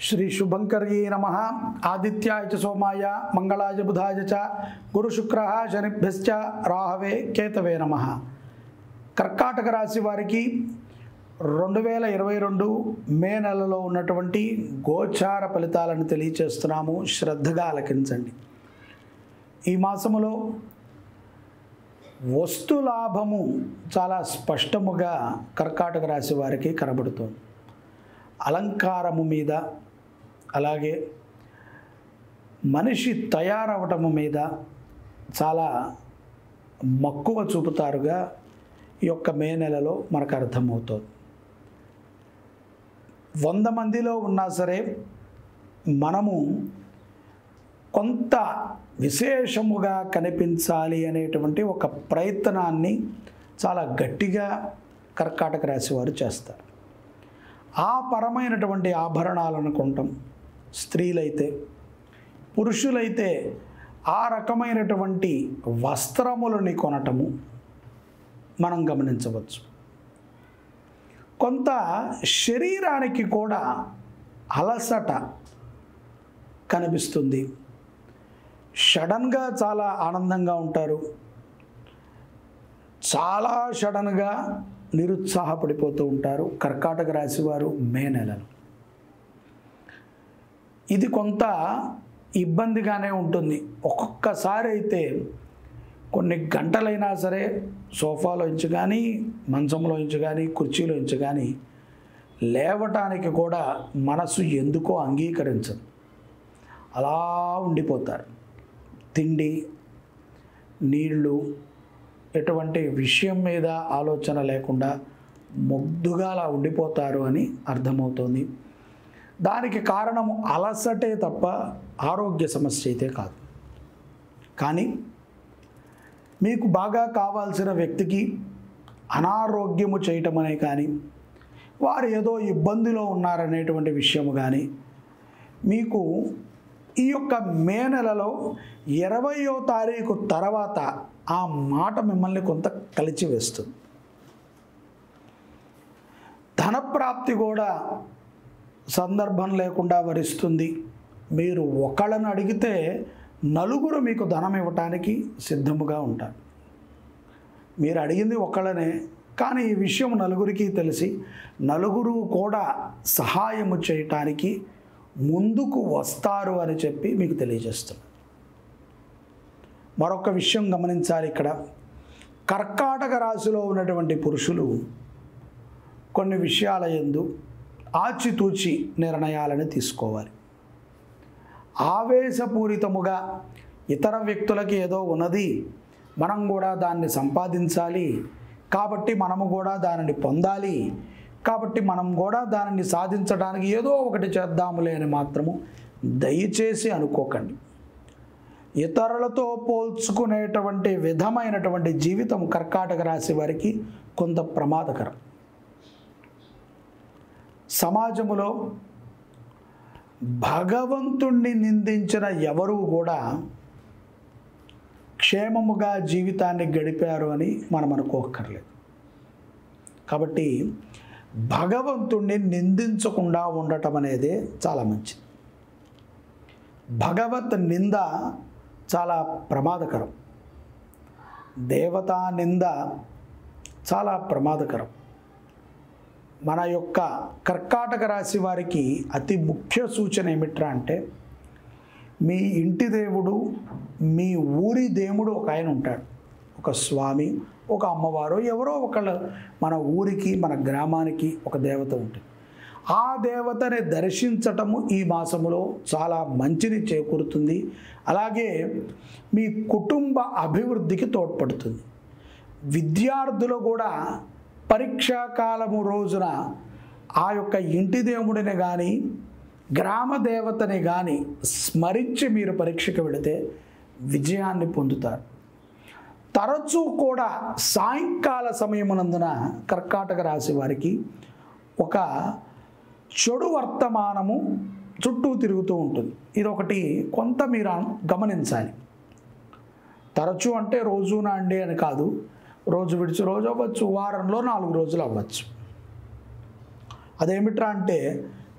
శ్రీ శుభంకర్యే నమ ఆదిత్యాయ చ సోమాయ మంగళాయ బుధాయ చ గురుశుక్ర శనిభ్యశ్చ రాహవే కేతవే నమ కర్కాటక రాశి వారికి రెండు వేల ఇరవై రెండు మే నెలలో ఉన్నటువంటి గోచార ఫలితాలను తెలియచేస్తున్నాము శ్రద్ధగా ఆలకించండి ఈ మాసములో వస్తు లాభము చాలా స్పష్టముగా కర్కాటక రాశి వారికి కనబడుతుంది అలంకారము మీద అలాగే మనిషి తయారవటము మీద చాలా మక్కువ చూపుతారుగా ఈ యొక్క మే నెలలో మనకు అర్థమవుతుంది వంద మందిలో ఉన్నా సరే మనము కొంత విశేషముగా కనిపించాలి అనేటువంటి ఒక ప్రయత్నాన్ని చాలా గట్టిగా కర్కాటక రాశి వారు చేస్తారు ఆ పరమైనటువంటి ఆభరణాలను కొనటం స్త్రీలైతే పురుషులైతే ఆ రకమైనటువంటి వస్త్రములని కొనటము మనం గమనించవచ్చు కొంత శరీరానికి కూడా అలసట కనిపిస్తుంది సడన్గా చాలా ఆనందంగా ఉంటారు చాలా సడన్గా నిరుత్సాహపడిపోతూ ఉంటారు కర్కాటక రాశి వారు మే నెలలో ఇది కొంత ఇబ్బందిగానే ఉంటుంది ఒక్కొక్కసారి అయితే కొన్ని గంటలైనా సరే సోఫాలో ఇంచు కానీ మంచంలో ఇంచు కానీ కుర్చీలో ఇంచు కానీ లేవటానికి కూడా మనసు ఎందుకో అంగీకరించదు అలా ఉండిపోతారు తిండి నీళ్ళు ఎటువంటి విషయం మీద ఆలోచన లేకుండా మొద్దుగా అలా ఉండిపోతారు అని అర్థమవుతుంది దానికి కారణము అలసటే తప్ప ఆరోగ్య సమస్య అయితే కాదు కానీ మీకు బాగా కావాల్సిన వ్యక్తికి అనారోగ్యము చేయటం అనే కానీ వారు ఏదో ఇబ్బందిలో ఉన్నారనేటువంటి విషయము కానీ మీకు ఈ యొక్క మే నెలలో ఇరవయో తారీఖు తర్వాత ఆ మాట మిమ్మల్ని కొంత కలిచి వేస్తుంది ధనప్రాప్తి కూడా సందర్భం లేకుండా వరిస్తుంది మీరు ఒకళ్ళని అడిగితే నలుగురు మీకు ధనం ఇవ్వటానికి సిద్ధముగా ఉంటారు మీరు అడిగింది ఒకళ్ళనే కానీ ఈ విషయం నలుగురికి తెలిసి నలుగురు కూడా సహాయము చేయటానికి ముందుకు వస్తారు అని చెప్పి మీకు తెలియజేస్తున్నాను మరొక విషయం గమనించాలి ఇక్కడ కర్కాటక రాశిలో ఉన్నటువంటి పురుషులు కొన్ని విషయాల ఎందు ఆచితూచి నిర్ణయాలను తీసుకోవాలి ఆవేశపూరితముగా ఇతర వ్యక్తులకి ఏదో ఉన్నది మనం కూడా దాన్ని సంపాదించాలి కాబట్టి మనము కూడా దానిని పొందాలి కాబట్టి మనం కూడా దానిని సాధించడానికి ఏదో ఒకటి చేద్దాములే అని మాత్రము దయచేసి అనుకోకండి ఇతరులతో పోల్చుకునేటువంటి విధమైనటువంటి జీవితం కర్కాటక రాశి వారికి కొంత ప్రమాదకరం సమాజములో భగవంతుణ్ణి నిందించిన ఎవరు కూడా క్షేమముగా జీవితాన్ని గడిపారు అని మనం అనుకోక్కర్లేదు కాబట్టి భగవంతుణ్ణి నిందించకుండా ఉండటం అనేది చాలా మంచిది భగవత్ నింద చాలా ప్రమాదకరం దేవతా నింద చాలా ప్రమాదకరం మన యొక్క కర్కాటక రాశి వారికి అతి ముఖ్య సూచన ఏమిట్రా అంటే మీ ఇంటి దేవుడు మీ ఊరి దేవుడు ఒక ఆయన ఉంటాడు ఒక స్వామి ఒక అమ్మవారు ఎవరో ఒకళ్ళు మన ఊరికి మన గ్రామానికి ఒక దేవత ఉంటుంది ఆ దేవతని దర్శించటము ఈ మాసములో చాలా మంచిని చేకూరుతుంది అలాగే మీ కుటుంబ అభివృద్ధికి తోడ్పడుతుంది విద్యార్థులు కూడా పరీక్షా కాలము రోజున ఆ యొక్క ఇంటి దేవుడిని కానీ గ్రామ దేవతని కానీ స్మరించి మీరు పరీక్షకు వెళితే విజయాన్ని పొందుతారు తరచూ కూడా సాయంకాల సమయమునందున కర్కాటక రాశి వారికి ఒక చెడు వర్తమానము చుట్టూ తిరుగుతూ ఉంటుంది ఇది ఒకటి కొంత మీరు గమనించాలి తరచూ అంటే రోజునా అండి అని కాదు రోజు విడిచి రోజు అవ్వచ్చు వారంలో నాలుగు రోజులు అవ్వచ్చు అదేమిట్రా అంటే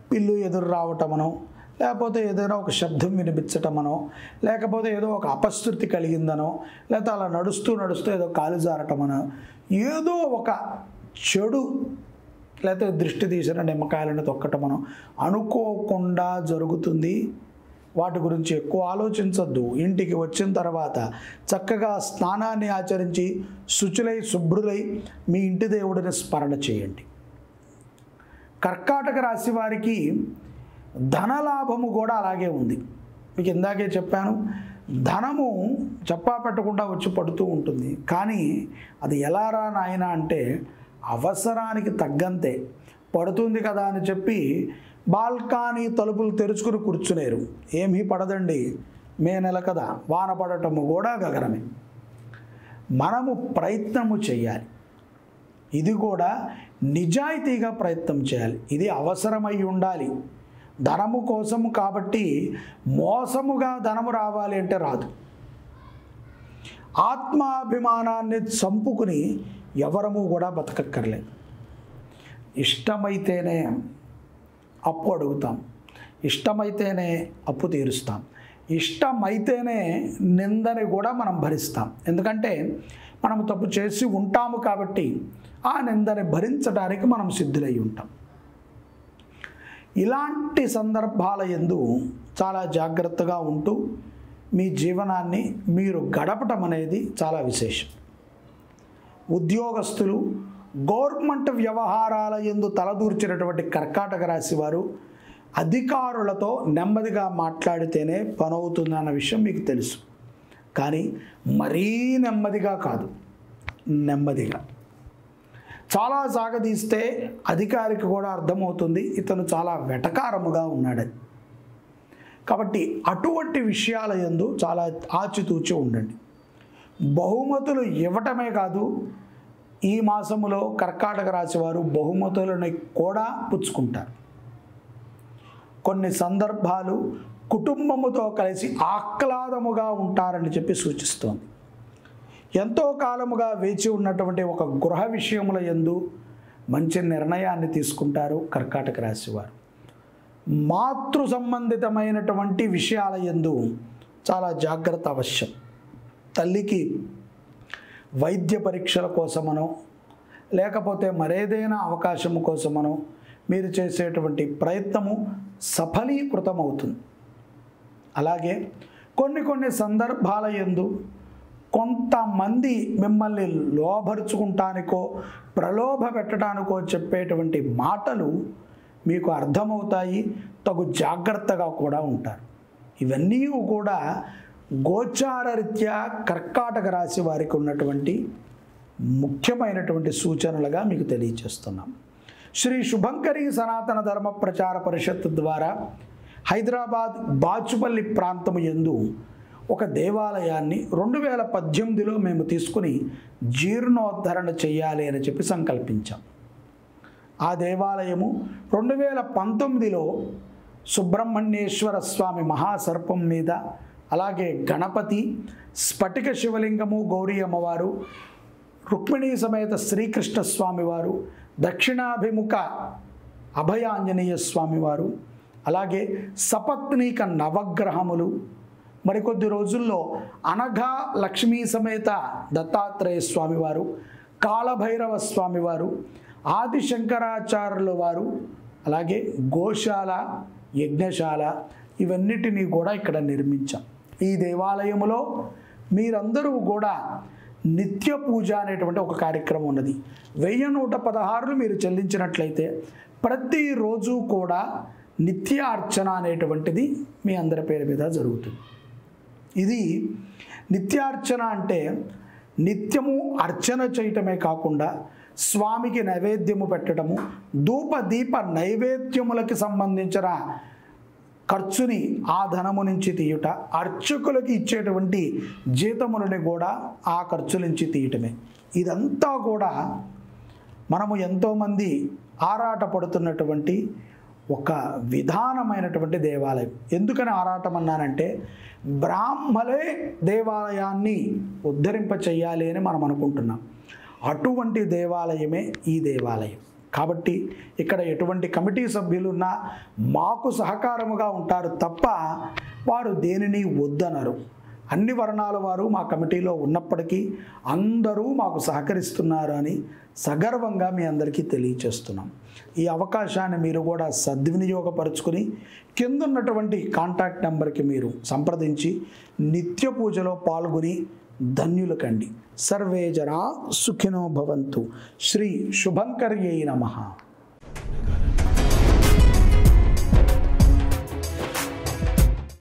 పిల్లు ఎదురు రావటమనో లేకపోతే ఏదైనా ఒక శబ్దం వినిపించటమనో లేకపోతే ఏదో ఒక అపశృతి కలిగిందనో లేకపోతే అలా నడుస్తూ నడుస్తూ ఏదో కాలు జారటమనో ఏదో ఒక చెడు లేకపోతే దృష్టి తీసిన నిమ్మకాయలను తొక్కటమనో అనుకోకుండా జరుగుతుంది వాటి గురించి ఎక్కువ ఆలోచించొద్దు ఇంటికి వచ్చిన తర్వాత చక్కగా స్నానాన్ని ఆచరించి శుచులై శుభ్రులై మీ ఇంటి దేవుడిని స్మరణ చేయండి కర్కాటక రాశి వారికి ధనలాభము కూడా అలాగే ఉంది మీకు ఇందాకే చెప్పాను ధనము చెప్పా పెట్టకుండా వచ్చి పడుతూ ఉంటుంది కానీ అది ఎలా రా నాయన అంటే అవసరానికి తగ్గంతే పడుతుంది కదా అని చెప్పి బాల్కానీ తలుపులు తెరుచుకుని కూర్చునేరు ఏమీ పడదండి మే నెల కదా వాన పడటము కూడా గగనమే మనము ప్రయత్నము చేయాలి ఇది కూడా నిజాయితీగా ప్రయత్నం చేయాలి ఇది అవసరమై ఉండాలి ధనము కోసము కాబట్టి మోసముగా ధనము రావాలి అంటే రాదు ఆత్మాభిమానాన్ని చంపుకుని ఎవరము కూడా బతకక్కర్లేదు ఇష్టమైతేనే అప్పు అడుగుతాం ఇష్టమైతేనే అప్పు తీరుస్తాం ఇష్టమైతేనే నిందని కూడా మనం భరిస్తాం ఎందుకంటే మనం తప్పు చేసి ఉంటాము కాబట్టి ఆ నిందని భరించడానికి మనం సిద్ధులై ఉంటాం ఇలాంటి సందర్భాల ఎందు చాలా జాగ్రత్తగా ఉంటూ మీ జీవనాన్ని మీరు గడపటం అనేది చాలా విశేషం ఉద్యోగస్తులు గవర్నమెంట్ వ్యవహారాల ఎందు తలదూర్చినటువంటి కర్కాటక రాశి వారు అధికారులతో నెమ్మదిగా మాట్లాడితేనే పనవుతుందన్న విషయం మీకు తెలుసు కానీ మరీ నెమ్మదిగా కాదు నెమ్మదిగా చాలా సాగదీస్తే అధికారికి కూడా అర్థమవుతుంది ఇతను చాలా వెటకారముగా ఉన్నాడని కాబట్టి అటువంటి విషయాల యందు చాలా ఆచితూచి ఉండండి బహుమతులు ఇవ్వటమే కాదు ఈ మాసములో కర్కాటక రాశి వారు బహుమతులను కూడా పుచ్చుకుంటారు కొన్ని సందర్భాలు కుటుంబముతో కలిసి ఆహ్లాదముగా ఉంటారని చెప్పి సూచిస్తోంది ఎంతో కాలముగా వేచి ఉన్నటువంటి ఒక గృహ విషయముల ఎందు మంచి నిర్ణయాన్ని తీసుకుంటారు కర్కాటక రాశి వారు మాతృ సంబంధితమైనటువంటి విషయాల ఎందు చాలా జాగ్రత్త అవశ్యం తల్లికి వైద్య పరీక్షల కోసమనో లేకపోతే మరేదైనా అవకాశము కోసమనో మీరు చేసేటువంటి ప్రయత్నము సఫలీకృతమవుతుంది అలాగే కొన్ని కొన్ని సందర్భాల ఎందు కొంతమంది మిమ్మల్ని లోభరుచుకుంటానికో ప్రలోభ పెట్టడానికో చెప్పేటువంటి మాటలు మీకు అర్థమవుతాయి తగు జాగ్రత్తగా కూడా ఉంటారు ఇవన్నీ కూడా గోచారరీత్యా కర్కాటక రాశి వారికి ఉన్నటువంటి ముఖ్యమైనటువంటి సూచనలుగా మీకు తెలియచేస్తున్నాం శ్రీ శుభంకరి సనాతన ధర్మ ప్రచార పరిషత్ ద్వారా హైదరాబాద్ బాచుపల్లి ప్రాంతము ఎందు ఒక దేవాలయాన్ని రెండు వేల పద్దెనిమిదిలో మేము తీసుకుని జీర్ణోద్ధరణ చేయాలి అని చెప్పి సంకల్పించాం ఆ దేవాలయము రెండు వేల పంతొమ్మిదిలో సుబ్రహ్మణ్యేశ్వర స్వామి మహాసర్పం మీద అలాగే గణపతి స్ఫటిక శివలింగము గౌరీ అమ్మవారు రుక్మిణీ సమేత శ్రీకృష్ణ స్వామివారు దక్షిణాభిముఖ అభయాంజనేయ స్వామివారు అలాగే సపత్నీక నవగ్రహములు మరికొద్ది రోజుల్లో అనఘా లక్ష్మీ సమేత దత్తాత్రేయ స్వామివారు కాళభైరవ స్వామివారు ఆది శంకరాచార్యుల వారు అలాగే గోశాల యజ్ఞశాల ఇవన్నిటినీ కూడా ఇక్కడ నిర్మించాం ఈ దేవాలయములో మీరందరూ కూడా నిత్య పూజ అనేటువంటి ఒక కార్యక్రమం ఉన్నది వెయ్యి నూట పదహారులు మీరు చెల్లించినట్లయితే ప్రతిరోజు కూడా నిత్య అర్చన అనేటువంటిది మీ అందరి పేరు మీద జరుగుతుంది ఇది నిత్యార్చన అంటే నిత్యము అర్చన చేయటమే కాకుండా స్వామికి నైవేద్యము పెట్టడము ధూప దీప నైవేద్యములకి సంబంధించిన ఖర్చుని ఆ ధనము నుంచి తీయుట అర్చకులకి ఇచ్చేటువంటి జీతములని కూడా ఆ ఖర్చు నుంచి తీయటమే ఇదంతా కూడా మనము ఎంతోమంది ఆరాట పడుతున్నటువంటి ఒక విధానమైనటువంటి దేవాలయం ఎందుకని ఆరాటం అన్నానంటే బ్రాహ్మలే దేవాలయాన్ని ఉద్ధరింప చెయ్యాలి అని మనం అనుకుంటున్నాం అటువంటి దేవాలయమే ఈ దేవాలయం కాబట్టి ఇక్కడ ఎటువంటి కమిటీ సభ్యులున్నా మాకు సహకారముగా ఉంటారు తప్ప వారు దేనిని వద్దనరు అన్ని వర్ణాల వారు మా కమిటీలో ఉన్నప్పటికీ అందరూ మాకు సహకరిస్తున్నారు అని సగర్వంగా మీ అందరికీ తెలియచేస్తున్నాం ఈ అవకాశాన్ని మీరు కూడా సద్వినియోగపరుచుకుని కింద ఉన్నటువంటి కాంటాక్ట్ నెంబర్కి మీరు సంప్రదించి నిత్య పూజలో పాల్గొని ధన్యులు కండి సర్వే జనా సుఖినో భవంతు శ్రీ శుభంకర్యై నమః